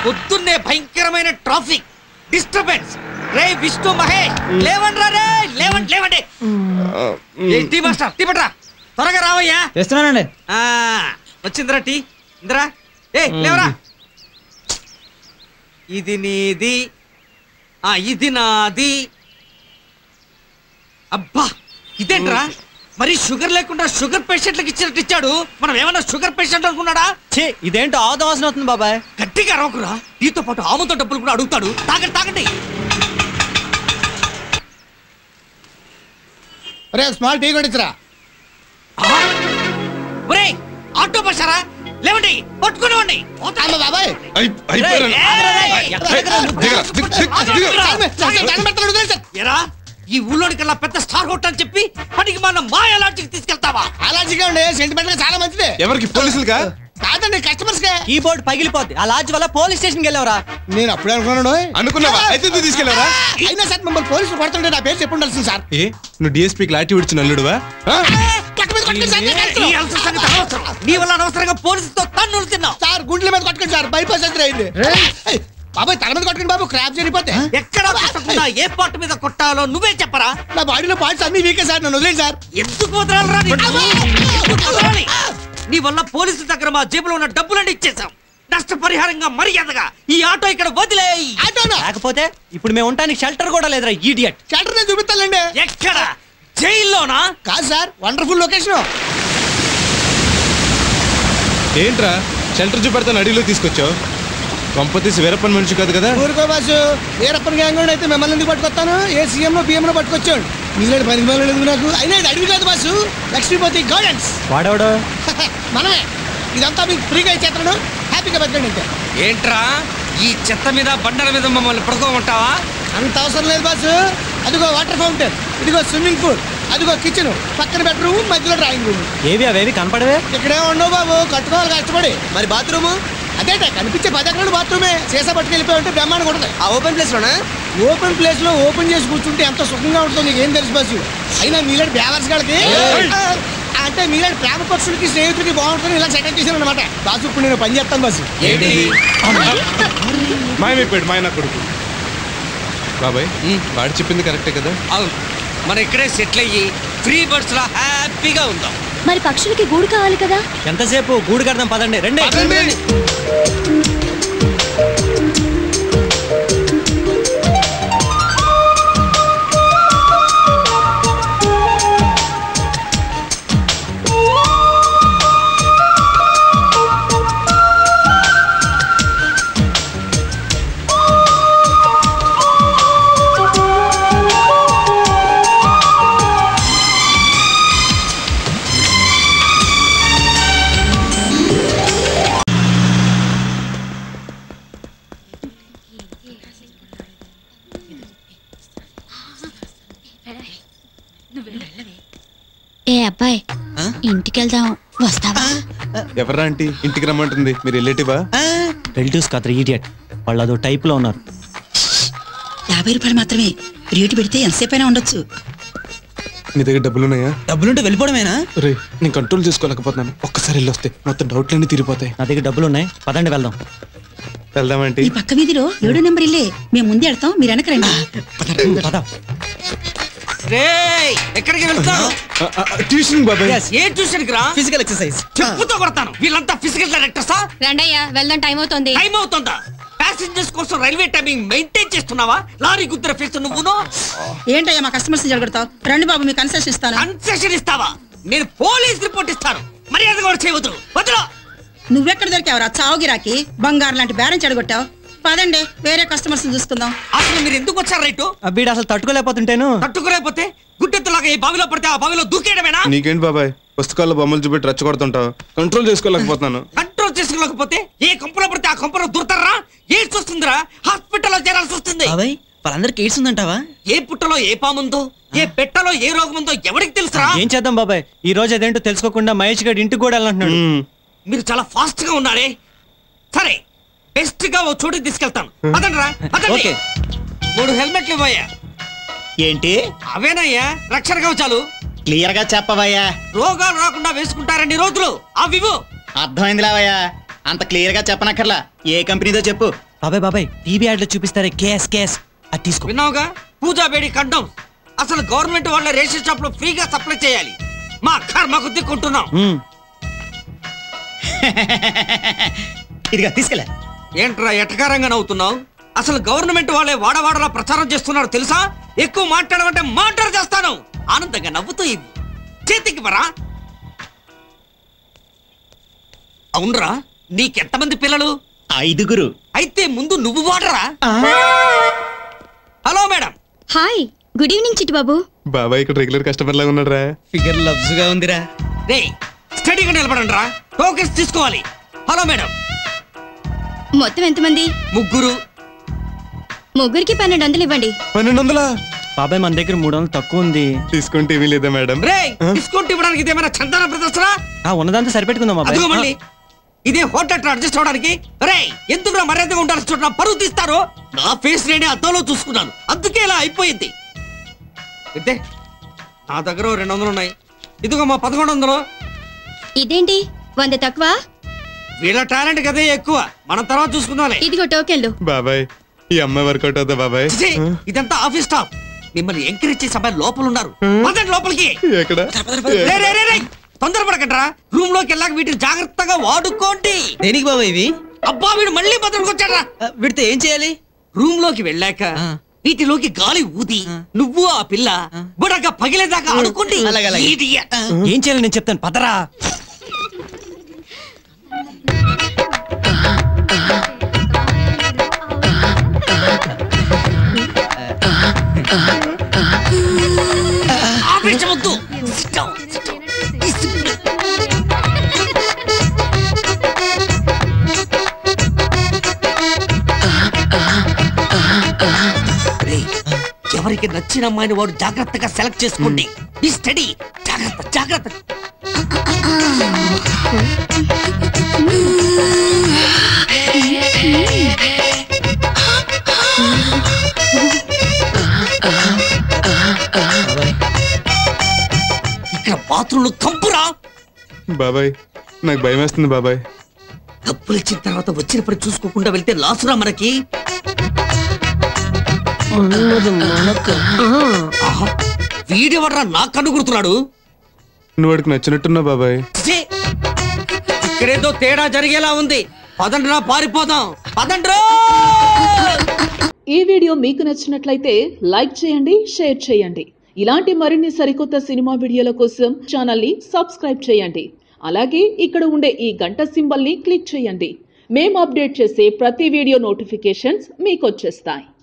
పొద్దున్నే భయంకరమైన traffic disturbance రే విష్ణు మహేష్ లేవండ్రా రే లేవండి లేవండి ఏ, టీ మాస్టర్ టీ పట్రా త్వరగా రావయ్యా తెస్తున్నానండి ఆ, వచ్చిందిరా టీ ఇందిరా ఏ లేవరా ఇది నీది ఆ ఇది నాది అబ్బా ఇదేంట్రా మరి షుగర్ లేకుండా షుగర్ పేషెంట్లకు ఇచ్చినట్టు ఇచ్చాడు మనం ఏమన్నా షుగర్ పేషెంట్ అనుకున్నాడా ఛీ ఇదేంటో ఆవుత వాసన అవుతుంది బాబాయ్ గట్టిగా అరవకురా నీతో పాటు ఆమెతో డబ్బులు కూడా అడుగుతాడు తాగండి తాగండి రే స్మాల్ టీ కొడిచ్చరా ఆ? ఒరేయ్ ఆటో బస్సారా లేవండి పట్టుకునివ్వండి అమ్మ బాబాయ్ అయిపోయారు ఎరా ఈ ఊళ్ళోని కల్లా పెద్ద స్టార్ హోటల్ అని చెప్పి పనికి మన మాయ లాడ్జికి తీసుకెళ్తావా అలాంటిగా ఉండే సెంటిమెంట్ గా చాలా మంచిదే ఎవరికి పోలీసులుగా కాదండి కస్టమర్స్ కే కీబోర్డ్ పగిలిపోద్ది ఆ లాడ్జ్ వల్ల పోలీస్ స్టేషన్కి వెళ్ళావరా నేను అప్పుడే అనుకున్నాను అనుకున్నావా అయితే ఎందుకు తీసుకెళ్ళారా అయినా సార్ మిమ్మల్ని పోలీసులు కొడుతుంటే నా పేరు చెప్పి ఉండాల్సింది సార్ ఏ నువ్వు డిఎస్పీకి లాఠీ విడిచిన అల్లుడువా ఆ? కట్ట మీద కొట్టండి సార్, నేను ఈ కలుస్తాను. అలస సంగతి అనవసరం. నీ వల్ల అనవసరంగా పోలీసుతో తన్నులు తిన్నావు సార్ గుండెల మీద కొట్టుకోండి సార్ బైపాస్ ఎంత అయింది ఏయ్, బాబాయ్ తల మీద కొట్టుకోండి బాబు క్రాప్ జరిగిపోతే ఎక్కడ కొట్టకుండా ఏ పార్ట్ మీద కొట్టాలో నువ్వే చెప్పరా నా బాడీలో పార్ట్స్ అన్ని వీకే సార్ నన్ను వదిలేండి సార్ ఎందుకు వదలాలరా నిన్ను? ఎందుకు వదలాలి? నీ వల్ల పోలీసుల దగ్గర మా జేబులో ఉన్న డబ్బులన్నీ ఇచ్చేసాం నష్టపరిహారంగా మర్యాదగా ఈ ఆటో ఇక్కడ వదిలేయి ఆటోనా లేకపోతే ఇప్పుడు మేము ఉండడానికి షెల్టర్ కూడా లేదురా ఈడియట్ షెల్టర్ నేను చూపిస్తానండి ఎక్కడ జైల్లోనా కాదు సార్ వండర్ఫుల్ లొకేషన్ ఏంట్రా షెల్టర్ చూపెడతాను అడవిలో తీసుకొచ్చావు కొంపతీసి వీరప్పని మనిషి కాదు కదా ఊరుకో బాసు వీరప్పన్ గ్యాంగ్ వాడు అయితే మిమ్మల్ని ఎందుకు పట్టుకొస్తాను ఏ సీఎం లో పిఎం లో పట్టుకొచ్చాడు మీలాంటి పని పిల్లలు ఎందుకు నాకు అయినా ఇది అడవి కాదు బాసు లక్ష్మీపతి గార్డెన్స్ వాడేవాడు మనమే ఇదంతా మీకు ఫ్రీగా ఇచ్చేస్తాను హ్యాపీగా బతకండి అంతే ఏంట్రా ఈ చెత్త మీద బండల మీద మమ్మల్ని పడుకోమంటావా అంత అవసరం లేదు బాసు అదిగో వాటర్ ఫౌంటైన్ ఇదిగో స్విమ్మింగ్ పూల్ అదిగో కిచెన్ పక్కన బెడ్రూమ్ మధ్యలో డ్రాయింగ్ రూమ్ ఏవి అవేవి కనపడవే ఇక్కడే ఉండవు బాబు కట్టుకోవాలి కష్టపడి మరి బాత్రూమ్ అదేట కనిపించే పది ఎకరాలు బాత్రూమే సీసా పట్టుకెళ్ళిపోయి ఉంటే బ్రహ్మాండంగా ఉంటుంది ఆ ఓపెన్ ప్లేస్ లోనా ఓపెన్ ప్లేస్ లో ఓపెన్ చేసి కూర్చుంటే ఎంత సుఖంగా ఉంటుందో నీకు ఏం తెలుసు బాసు అయినా మీలాంటి బ్యావర్స్ గారికి ఆ, అంటే మీలాంటి ప్రేమ పక్షులకి స్నేహితులకి బాగుంటుంది ఇలా సెటప్ చేశాను అనమాట బాసు ఇప్పుడు నేను పని చేస్తాను బాసు ఏంటి మాయమైపోయాడు మాయ నా కొడుకు బాబాయ్ వాడు చెప్పింది కరెక్టే కదా అవును మనం ఇక్కడే సెటిల్ అయ్యి ఫ్రీ బర్డ్స్ లా హ్యాపీగా ఉందాం మరి పక్షులకి గూడు కావాలి కదా ఎంతసేపు గూడు కడదాం పదండి రండి ఏ అబ్బాయి ఇంటికి వెళ్దాం వస్తావా ఎవరా ఆంటీ ఇంటికి రమ్మంటుంది మీరు రిలేటివా రిలేటివ్స్ కాదు ఈడియట్ వాళ్ళు అదో టైప్ లో ఉన్నారు యాభై రూపాయలు మాత్రమే రేటు పెడితే ఎంతసేపు అయినా ఉండొచ్చు నీ దగ్గర డబ్బులు ఉన్నాయా డబ్బులుంటే వెళ్ళిపోవడమేనా రే నేను కంట్రోల్ చేసుకోలేకపోతున్నాను ఒక్కసారి వెళ్ళి వస్తే మొత్తం డౌట్లన్నీ తీరిపోతాయి నా దగ్గర డబ్బులు ఉన్నాయి పదండి వెళ్దాం వెళ్దామంటే ఈ పక్క వీధిలో ఏడో నెంబర్ ఇల్లే మేము ముందే వెళ్తాం మీరు వెనక రండి పద రే ఎక్కడికి వెళ్తావు ట్యూషన్ బాబాయ్ ఏ ట్యూషన్ కి రా ఫిజికల్ ఎక్సర్సైజ్ చెప్పుతో కొడతాను వీళ్ళంతా ఫిజికల్ డైరెక్టర్సా రండయ్యా వెళ్దాం టైం అవుతుంది టైం అవుతుందా ప్యాసింజర్స్ కోసం రైల్వే టైమింగ్ మెయింటైన్ చేస్తున్నావా లారీ గుద్దర ఫేస్ నువ్వును ఏంటయ్యా మా కస్టమర్స్ జరగడతావు రండి బాబు మీ కన్సెషన్ ఇస్తాను కన్సెషన్ ఇస్తావా నేను పోలీస్ రిపోర్ట్ ఇస్తాను మర్యాద కూడా చేయవద్దు వదిలో నువ్వెక్కడ దొరికావురా చావు గిరాకి బంగారు లాంటి బేరం చెడగొట్టావు పదండి వేరే కస్టమర్స్ చూసుకుందాం అసలు మీరు ఎందుకు వచ్చారు రైటు అబ్బీడు అసలు తట్టుకోలేకపోతుంటేను తట్టుకురైపోతే గుడ్డెత్తులాగా ఈ బావిలో పడితే ఆ బావిలో దూకేయడమేనా నీకేంటి బాబాయ్ పుస్తకాల్లో బొమ్మలు చూపెట్టి రెచ్చగొడుతుంటావు కంట్రోల్ చేసుకోలేకపోతున్నాను కంట్రోల్ చేసుకోలేకపోతే ఏ కంపలో పడితే ఆ కంపలో దూరతారా ఏ చూస్తుందిరా హాస్పిటల్లో చేరాల్సి వస్తుంది బాబాయ్ వాళ్ళందరికి ఎయిడ్స్ ఉందంటావా ఏ పుట్టలో ఏ పాముందో ఏ పెట్టలో ఏ రోగం ఉందో ఎవరికి తెలుసురా ఏం చేద్దాం బాబాయ్ ఈ రోజు అదేంటో తెలుసుకోకుండా మహేష్ గడి ఇంటికి కూడా వెళ్ళంటున్నాడు మ్మ్. మీరు చాలా ఫాస్ట్ గా ఉన్నారే సరే బెస్ట్ గా ఓ చోటుకి తీసుకెళ్తాను పదండ్రా పదండి ఓకే. మూడు హెల్మెట్లు ఇవ్వయ్యా ఏంటి అవేనయ్యా రక్షణ కవచాలు క్లియర్ గా చెప్పవయ్యా రోగాలు రాకుండా వేసుకుంటారండి రోజులు అవివు అర్థమైంది లేవయ్యా అంత క్లియర్ గా చెప్పనక్కర్లా ఏ కంపెనీదో చెప్పు బాబాయ్ బాబాయ్ టీవీ యాడ్ లో చూపిస్తారే కేస్ కేస్ అది తీసుకో విన్నావుగా పూజా బేడి కండం అసలు గవర్నమెంట్ వాళ్ళ రేషన్ షాప్ లో ఫ్రీగా సప్లై చేయాలి మా కర్మకు దిక్కుంటున్నాం మ్మ్. ఇదిగా తీసుకెళ్ళా ఏంట్రా ఎటకారంగా నవ్వుతున్నావు అసలు గవర్నమెంట్ వాళ్ళే వాడవాడలా ప్రచారం చేస్తున్నారు తెలుసా ఎక్కువ మాట్లాడమంటే మాట్లాడు చేస్తాను ఆనందంగా నవ్వుతూ ఇవ్వు చేతికి పరా అవునరా నీకెంతమంది పిల్లలు ఐదుగురు అయితే ముందు నువ్వు వాడరా hello madam hi good evening Chittubabu బాబాయ్ ఇక్కడ రెగ్యులర్ కస్టమర్ లాగా ఉన్నాడు రా ఫిగర్ లవ్స్ గా ఉందిరా రే స్టడీగా నిలబడండి రా టోకెన్స్ తీసుకోవాలి హలో మేడం మొత్తం ఎంతమంది ముగ్గురు ముగ్గురికి పన్నెండు వందలు ఇవ్వండి పన్నెండు వందలా బాబాయ్ మన దగ్గర మూడు వందలు తక్కువ ఉంది డిస్కౌంట్ ఏమీ లేదా మేడం రే డిస్కౌంట్ ఇవ్వడానికి ఇదేమైనా చందన ప్రదర్శన ఆ ఉన్నదంతా సరిపెట్టుకుందాం అదిగో బాబాయ్ మళ్ళీ ఇదే హోటల్ అడ్జస్ట్ అవడానికి రే ఎందుకు నా మర్యాదగా ఉండాల్సి చూడ పరువు తీస్తారు నా ఫేస్ నేనే అద్దంలో చూసుకున్నాను అందుకే ఇలా అయిపోయింది అయితే నా దగ్గర ఓ రెండు వందలు ఉన్నాయి ఇదిగో మా పదకొండు వందలు ఇదేంటి వంద తక్కువ వీళ్ళ టాలెంట్ కదే ఎక్కువ మనం తర్వాత చూసుకుందాంలే ఇదిగో టోకెన్లు బాబాయ్ ఈ అమ్మాయి వర్కౌట్ అవుతా బాబాయ్ ఛీ, ఇదంతా ఆఫీస్ స్టాఫ్ మిమ్మల్ని ఎంకరేజ్ చేసే అబ్బాయి లోపల ఉన్నారు పదండి లోపలికి ఎక్కడ రే, రే, రే, రే. తొందరపడకండ్రా రూమ్ లోకి వెళ్ళాక వీటిని జాగ్రత్తగా వాడుకోండి దేనికి బాబా ఇవి అబ్బా వీడు మళ్ళీ బద్దలుకొచ్చాడ్రా ఆ, వీడితో ఏం చేయాలి రూమ్ లోకి వెళ్ళాక వీటిలోకి గాలి ఊది నువ్వు ఆ పిల్ల బుడగ పగిలేదాకా ఆడుకోండి అలాగే, అలాగే. Idiot. ఏం చేయాలి నేను చెప్తాను పదరా ఆపేసవద్దు. Sit down, sit down. రేయ్, ఎవరికి నచ్చిన అమ్మాయిని వాడు జాగ్రత్తగా సెలెక్ట్ చేసుకోండి ఈ స్టడీ జాగ్రత్త జాగ్రత్త ఇక్కడ బాత్రూంలో కంపురా బాబాయ్ నాకు భయం వేస్తుంది బాబాయ్ డబ్బులు ఇచ్చిన తర్వాత వచ్చినప్పుడు చూసుకోకుండా వెళ్తే లాసురా మనకి ఆహా, వీడెవర్రా నాకు కనుగురుతున్నాడు నువ్వు వాడికి నచ్చినట్టున్నావు బాబాయ్ ఛీ! ఇక్కడేదో తేడా జరిగేలా ఉంది పదండ్రా పారిపోదాం పదండ్రా ఈ వీడియో మీకు నచ్చినట్లయితే లైక్ చేయండి షేర్ చేయండి ఇలాంటి మరిన్ని సరికొత్త సినిమా వీడియోల కోసం ఛానల్ని సబ్స్క్రైబ్ చేయండి అలాగే ఇక్కడ ఉండే ఈ గంట సింబల్ని క్లిక్ చేయండి మేము అప్డేట్ చేసే ప్రతి వీడియో నోటిఫికేషన్స్ మీకు వచ్చేస్తాయి